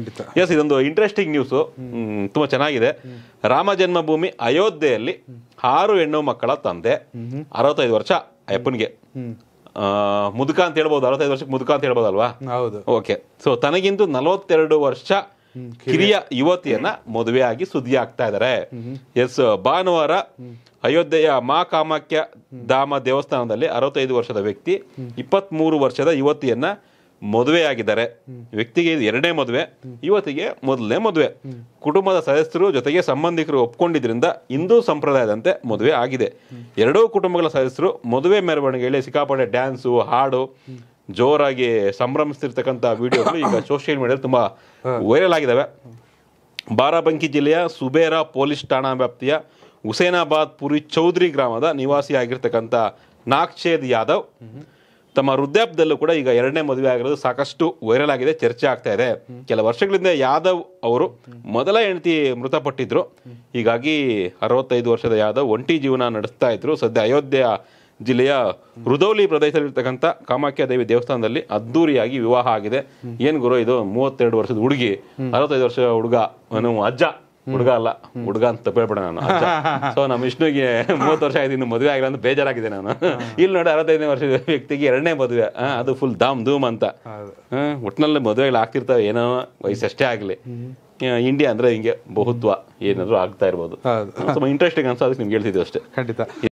S ಇದೊಂದು interesting news ತುಂಬಾ ಚೆನ್ನಾಗಿದೆ ರಾಮ ಜನ್ಮಭೂಮಿ ಅಯೋಧ್ಯೆಯಲ್ಲಿ ಆರು ಹೆಣ್ಣು ಮಕ್ಕಳ ತಂದೆ ಅರವತ್ತೈದು ವರ್ಷ ಅಯ್ಯಪ್ಪನಿಗೆ ಆ, ಮುದುಕ ಅಂತ ಹೇಳ್ಬೋದು ಅರವತ್ತೈದು ವರ್ಷಕ್ಕೆ ಮುದುಕ ಅಂತ ಹೇಳ್ಬೋದಲ್ವಾ ಹೌದು ಓಕೆ ಸೊ ತನಗಿಂತ ನಲವತ್ತೆರಡು ವರ್ಷ ಕಿರಿಯ ಯುವತಿಯನ್ನ ಮದುವೆಯಾಗಿ ಸುದ್ದಿ ಆಗ್ತಾ ಇದ್ದಾರೆ ಎಸ್ ಭಾನುವಾರ ಅಯೋಧ್ಯೆಯ ಮಾ ಕಾಮಾಖ್ಯ ಧಾಮ ದೇವಸ್ಥಾನದಲ್ಲಿ ಅರವತ್ತೈದು ವರ್ಷದ ವ್ಯಕ್ತಿ ಇಪ್ಪತ್ಮೂರು ವರ್ಷದ ಯುವತಿಯನ್ನ ಮದುವೆಯಾಗಿದ್ದಾರೆ ವ್ಯಕ್ತಿಗೆ ಇದು ಎರಡನೇ ಮದುವೆ ಯುವತಿಗೆ ಮೊದಲನೇ ಮದುವೆ ಕುಟುಂಬದ ಸದಸ್ಯರು ಜೊತೆಗೆ ಸಂಬಂಧಿಕರು ಒಪ್ಕೊಂಡಿದ್ರಿಂದ ಹಿಂದೂ ಸಂಪ್ರದಾಯದಂತೆ ಮದುವೆ ಆಗಿದೆ ಎರಡೂ ಕುಟುಂಬಗಳ ಸದಸ್ಯರು ಮದುವೆ ಮೆರವಣಿಗೆಯಲ್ಲಿ ಸಿಕ್ಕಾಪಟ್ಟೆ ಡ್ಯಾನ್ಸು ಹಾಡು ಜೋರಾಗಿ ಸಂಭ್ರಮಿಸ್ತಿರ್ತಕ್ಕಂಥ ವಿಡಿಯೋಗಳು ಈಗ ಸೋಷಿಯಲ್ ಮೀಡಿಯಾದಲ್ಲಿ ತುಂಬಾ ವೈರಲ್ ಆಗಿದ್ದಾವೆ ಬಾರಾಬಂಕಿ ಜಿಲ್ಲೆಯ ಸುಬೇರ ಪೊಲೀಸ್ ಠಾಣಾ ವ್ಯಾಪ್ತಿಯ ಹುಸೇನಾಬಾದ್ ಪುರಿ ಚೌಧರಿ ಗ್ರಾಮದ ನಿವಾಸಿಯಾಗಿರ್ತಕ್ಕಂಥ ನಾಗ್ಚೇದ್ ಯಾದವ್ ತಮ್ಮ ವೃದ್ಧಾಪ್ಯದಲ್ಲೂ ಕೂಡ ಈಗ ಎರಡನೇ ಮದುವೆ ಆಗಿರೋದು ಸಾಕಷ್ಟು ವೈರಲ್ ಆಗಿದೆ ಚರ್ಚೆ ಆಗ್ತಾ ಇದೆ ಕೆಲ ವರ್ಷಗಳಿಂದ ಯಾದವ್ ಅವರು ಮೊದಲ ಹೆಂಡತಿ ಮೃತಪಟ್ಟಿದ್ರು ಹೀಗಾಗಿ ಅರವತ್ತೈದು ವರ್ಷದ ಯಾದವ್ ಒಂಟಿ ಜೀವನ ನಡೆಸ್ತಾ ಇದ್ರು ಸದ್ಯ ಅಯೋಧ್ಯೆಯ ಜಿಲ್ಲೆಯ ರುದೌಲಿ ಪ್ರದೇಶದಲ್ಲಿರ್ತಕ್ಕಂಥ ಕಾಮಾಖ್ಯ ದೇವಿ ದೇವಸ್ಥಾನದಲ್ಲಿ ಅದ್ದೂರಿಯಾಗಿ ವಿವಾಹ ಆಗಿದೆ ಏನ್ ಗುರು ಇದು ಮೂವತ್ತೆರಡು ವರ್ಷದ ಹುಡುಗಿ ಅರವತ್ತೈದು ವರ್ಷ ಹುಡುಗ ಅವನು ಅಜ್ಜ ಹುಡುಗ ಅಲ್ಲ ಹುಡುಗ ಅಂತ ತಪ್ಪೇಳ್ಬೇಡ ನಾನು ಸೊ ನಮ್ಮ ವಿಷ್ಣುಗೆ ಮೂವತ್ತು ವರ್ಷ ಆಯ್ತು ಇನ್ನು ಮದುವೆ ಆಗಿಲ್ಲ ಅಂತ ಬೇಜಾರಾಗಿದೆ ನಾನು ಇಲ್ಲಿ ನೋಡಿ ಅರವತ್ತೈದನೇ ವರ್ಷದ ವ್ಯಕ್ತಿಗೆ ಎರಡನೇ ಮದುವೆ ಆ, ಅದು ಫುಲ್ ಧಾಮ್ ಧೂಮ್ ಅಂತ ಆ, ಒಟ್ನಲ್ಲಿ ಮದುವೆಗಳು ಆಗ್ತಿರ್ತವೆ ಏನೋ ವಯಸ್ಸಷ್ಟೇ ಆಗಲಿ ಇಂಡಿಯಾ ಅಂದ್ರೆ ಹಿಂಗೆ ಬಹುತ್ವ ಏನಾದ್ರು ಆಗ್ತಾ ಇರ್ಬೋದು ಹೌದು ತುಂಬ ಇಂಟ್ರೆಸ್ಟಿಂಗ್ ಅನ್ಸೋ ಅದಕ್ಕೆ ನಿಮ್ಗೆ ಹೇಳ್ತಿದ್ದೆ ಅಷ್ಟೇ ಖಂಡಿತ